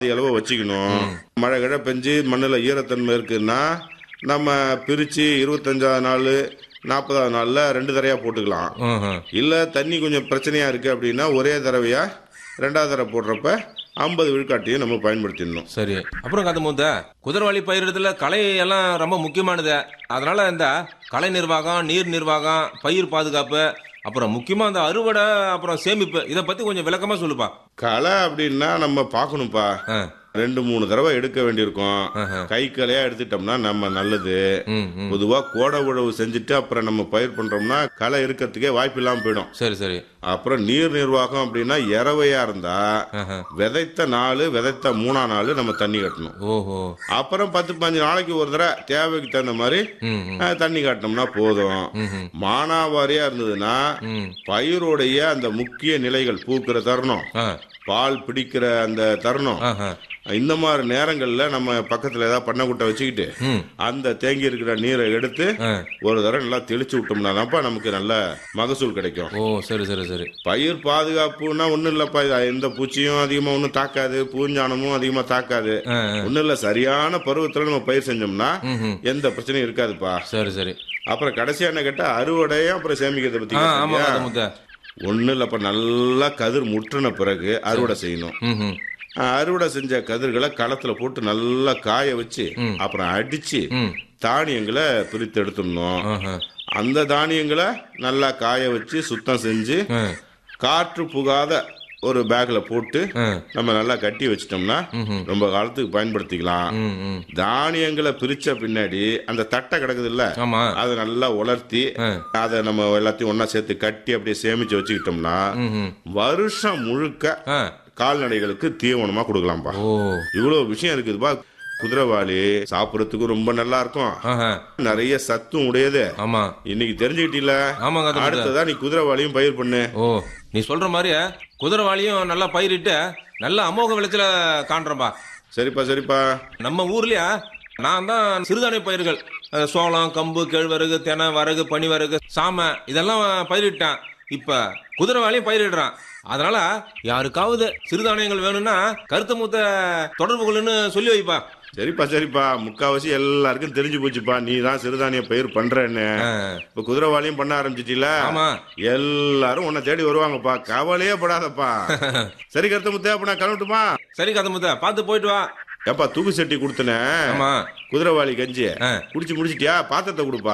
அளவு வச்சுக்கணும் மழை கிழ பெஞ்சு மண்ணில் ஈரத்தன்மை இருக்குன்னா நம்ம பிரித்து இருபத்தஞ்சாவது நாள் நாற்பதாவது நாளில் ரெண்டு தடவையாக போட்டுக்கலாம் ம்ஹும். இல்லை தண்ணி கொஞ்சம் பிரச்சனையாக இருக்குது அப்படின்னா ஒரே தடவையா ரெண்டாவது தடவை போடுறப்ப ஐம்பது விழுக்காட்டையும் நம்ம பயன்படுத்திடணும் சரி அப்புறம் கதை மூத்த குதிரவாளி பயிரிடத்துல களை எல்லாம் ரொம்ப முக்கியமானது அதனால இந்த கலை நிர்வாகம் நீர் நிர்வாகம் பயிர் பாதுகாப்பு அப்புறம் முக்கியமா இந்த அறுவடை அப்புறம் சேமிப்பு இதை பத்தி கொஞ்சம் விளக்கமா சொல்லுப்பா களை அப்படின்னா நம்ம பார்க்கணும்ப்பா ஆ. ரெண்டு மூணு தடவை எடுக்க வேண்டியிருக்கும் ஆஹா. கை கலையா எடுத்துட்டோம்னா நம்ம நல்லது ம், ம். பொதுவா கோடை உழவு செஞ்சுட்டு அப்புறம் நம்ம பயிர் பண்றோம்னா களை இருக்கிறதுக்கே வாய்ப்பு இல்லாம போயிடும் சரி சரி அப்புறம் நீர் நிர்வாகம் அப்படின்னா இறவையா இருந்தா ஆஹா. விதைத்த நாள் விதைத்த மூணா நாள் நம்ம தண்ணி கட்டணும் ஓஹோ அப்புறம் பத்து பதினஞ்சு நாளைக்கு ஒரு தடவை தேவைக்கு தகுந்த மாதிரி ம், ம். அஹ், தண்ணி காட்டினோம்னா போதும் ம்ஹும். மானாவாரியா இருந்ததுன்னா ம். பயிரோடைய அந்த முக்கிய நிலைகள் பூக்கிற தருணம் ஆ. பால் பிடிக்கிற அந்த தருணம் ஆஹா. இந்த மாதிரி நேரங்கள்ல நம்ம பக்கத்துல ஏதாவது பண்ணைக்குட்டை வச்சுக்கிட்டு ம். அந்த தேங்கி இருக்கிற நீரை எடுத்து ஆ. ஒரு தடவை நல்லா தெளிச்சு விட்டோம்னா தான்ப்பா நமக்கு நல்ல மகசூல் கிடைக்கும் ஓ சரி சரி சரி பயிர் பாதுகாப்புனா ஒண்ணும் இல்லப்பா இது எந்த பூச்சியும் அதிகமா ஒன்றும் தாக்காது பூஞ்சானமும் அதிகமா தாக்காது ஆ, ஆ. ஒண்ணும் இல்ல சரியான பருவத்துல நம்ம பயிர் செஞ்சோம்னா ம்ஹும். எந்த பிரச்சனையும் இருக்காதுப்பா சரி சரி அப்புறம் கடைசியா என்ன கேட்டா அறுவடையும் அப்புறம் சேமிக்கிறத பத்தி ஆ ஆமா கேட்டீங்க. கதை மூத்த ஒண்ணும் இல்லப்பா நல்லா கதிர் முற்றின பிறகு அறுவடை செய்யணும் ம் அஹ் அறுவடை செஞ்ச கதிர்களை களத்துல போட்டு நல்லா காய வச்சு அப்புறம் அடிச்சு ம். தானியங்களை பிரித்து எடுத்துடணும் ஆஹா. அந்த தானியங்களை நல்லா காய வச்சு சுத்தம் செஞ்சு ஆ. காற்று புகாத ஒரு பேக்ல போட்டு ஆ. நம்ம நல்லா கட்டி வச்சிட்டோம்னா ரொம்ப காலத்துக்கு பயன்படுத்திக்கலாம் ம் ம் தானியங்களை பிரிச்ச பின்னாடி அந்த தட்டை கிடக்குது இல்ல ஆமா அதை நல்லா உலர்த்தி ஆ. அதை நம்ம எல்லாத்தையும் ஒண்ணா சேர்த்து கட்டி அப்படியே சேமிச்சு வச்சுக்கிட்டோம்னா ம்ஹும். வருஷம் முழுக்க ஆ. கால்நடைகளுக்கு தீவனமா கொடுக்கலாம்ப்பா ஓ இவ்வளவு விஷயம் இருக்குதுப்பா குதிரைவாளி சாப்பிடறதுக்கும் ரொம்ப நல்லா இருக்கும் ஆஹா. நிறைய சத்தும் உடையது ஆமா இன்னைக்கு தெரிஞ்சுக்கிட்டீல ஆமாங்க கதை மூத்த. அடுத்ததா நீ குதிரைவாளியும் பயிர் பண்ணு ஓ நீ சொல்ற மாதிரி குதிரைவாளியும் நல்லா பயிரிட்டு நல்ல அமோக விளைச்சல காண்றேன்பா சரிப்பா சரிப்பா நம்ம ஊர்லயா நான் தான் சிறுதானிய பயிர்கள் அஹ், சோளம் கம்பு கேழ்வரகு தெனை வரகு பனிவரகு சாமை இதெல்லாம் பயிரிட்டேன் இப்ப குதிரைவாளியும் பயிரிடுறான் அதனால யாருக்காவது சிறுதானியங்கள் வேணும்னா கருத்து மூத்த தொடர்பு கொள்ளுன்னு சொல்லி வைப்பா சரிப்பா சரிப்பா முக்காவாசி எல்லாருக்கும் தெரிஞ்சு போச்சுப்பா நீ தான் சிறுதானிய பயிர் பண்றேன்னு ஆ. இப்ப குதிரைவாளியும் பண்ண ஆரம்பிச்சிட்டீல ஆமா. எல்லாரும் உன்னை தேடி வருவாங்கப்பா கவலையே படாதப்பா சரி கருத்து முத்தே அப்ப நான் கிளம்பட்டுமா சரி கதை மூத்த பார்த்து போயிட்டு வா ஏப்பா தூக்கு சட்டி கொடுத்தனே ஆமா குதிரைவாளி கஞ்சி ஆ. குடிச்சு முடிச்சிட்டியா பாத்திரத்தை கொடுப்பா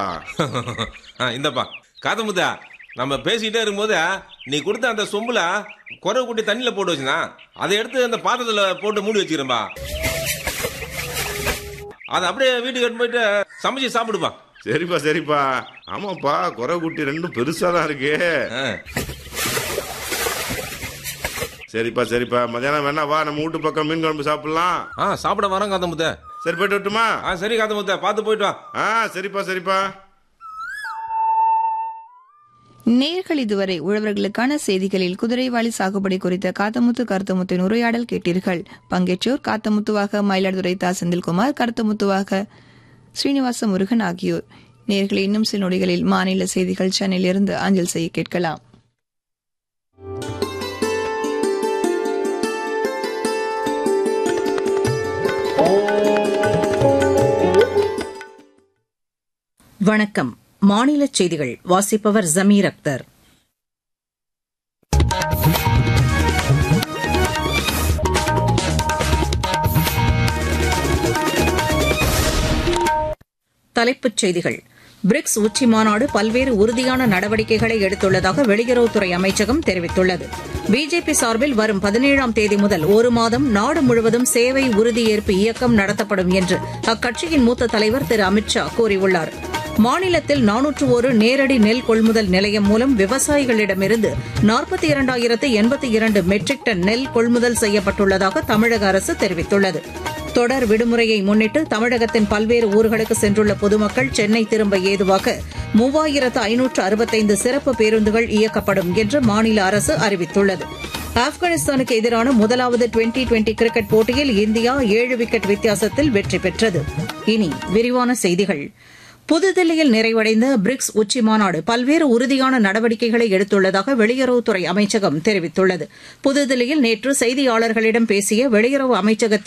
ஆ, இந்தப்பா காதமுதா நம்ம பேசிக்கிட்டே இருக்கும்போது நீ கொடுத்த அந்த சொம்புல குறை கூட்டி தண்ணியில போட்டு வச்சுனா அதை எடுத்து அந்த பாத்திரத்துல போட்டு மூடி வச்சுக்கிறேன்பா அதை அப்படியே வீட்டுக்கு எடுத்து போயிட்டு சமைச்சு சாப்பிடுப்பா சரிப்பா சரிப்பா ஆமாப்பா குறை குட்டி ரெண்டும் பெருசா தான் இருக்கு ஆ, சரிப்பா சரிப்பா மதியானம் வேணா வா நம்ம வீட்டு பக்கம் மீன் குழம்பு சாப்பிடலாம் ஆ சாப்பிட வரேன் காதமுத்த சரி போயிட்டு வரட்டுமா ஆ சரி காதமுத்த பார்த்து போயிட்டு வா ஆ சரிப்பா சரிப்பா நேர்கள் இதுவரை உழவர்களுக்கான செய்திகளில் குதிரைவாளி சாகுபடி குறித்த காத்தமுத்து கருத்தமுத்தின் உரையாடல் கேட்டீர்கள் பங்கேற்றோர் காத்தமுத்துவாக மயிலாடுதுறை தா செந்தில்குமார் கருத்தமுத்துவாக ஸ்ரீனிவாச முருகன் ஆகியோர் நேர்களை இன்னும் சில நொடிகளில் மாநில செய்திகள் சென்னையிலிருந்து அஞ்சல் செய்ய கேட்கலாம் வணக்கம் மாநில செய்திகள் வாசிப்பவர் ஜமீர் அக்தர் தலைப்புச் செய்திகள் பிரிக்ஸ் உச்சி மாநாடு பல்வேறு உறுதியான நடவடிக்கைகளை எடுத்துள்ளதாக வெளியுறவுத்துறை அமைச்சகம் தெரிவித்துள்ளது பிஜேபி சார்பில் வரும் பதினேழாம் தேதி முதல் ஒரு மாதம் நாடு முழுவதும் சேவை உறுதியேற்பு இயக்கம் நடத்தப்படும் என்று அக்கட்சியின் மூத்த தலைவர் திரு அமித் ஷா கூறியுள்ளார் மாநிலத்தில் நானூற்று ஒரு நேரடி நெல் கொள்முதல் நிலையம் மூலம் விவசாயிகளிடமிருந்து நாற்பத்தி இரண்டாயிரத்து எண்பத்தி இரண்டு மெட்ரிக் டன் நெல் கொள்முதல் செய்யப்பட்டுள்ளதாக தமிழக அரசு தெரிவித்துள்ளது தொடர் விடுமுறையை முன்னிட்டு தமிழகத்தின் பல்வேறு ஊர்களுக்கு சென்றுள்ள பொதுமக்கள் சென்னை திரும்ப ஏதுவாக மூவாயிரத்து ஐநூற்று அறுபத்தைந்து சிறப்பு பேருந்துகள் இயக்கப்படும் என்று மாநில அரசு அறிவித்துள்ளது ஆப்கானிஸ்தானுக்கு எதிரான முதலாவது டுவெண்டி டுவெண்டி கிரிக்கெட் போட்டியில் இந்தியா ஏழு விக்கெட் வித்தியாசத்தில் வெற்றி பெற்றது இனி விரிவான செய்திகள் புதுதில்லியில் நிறைவடைந்த பிரிக்ஸ் உச்சி மாநாடு பல்வேறு உறுதியான நடவடிக்கைகளை எடுத்துள்ளதாக வெளியுறவுத்துறை அமைச்சகம் தெரிவித்துள்ளது புதுதில்லியில் நேற்று செய்தியாளர்களிடம் பேசிய வெளியுறவு அமைச்சகத்தின்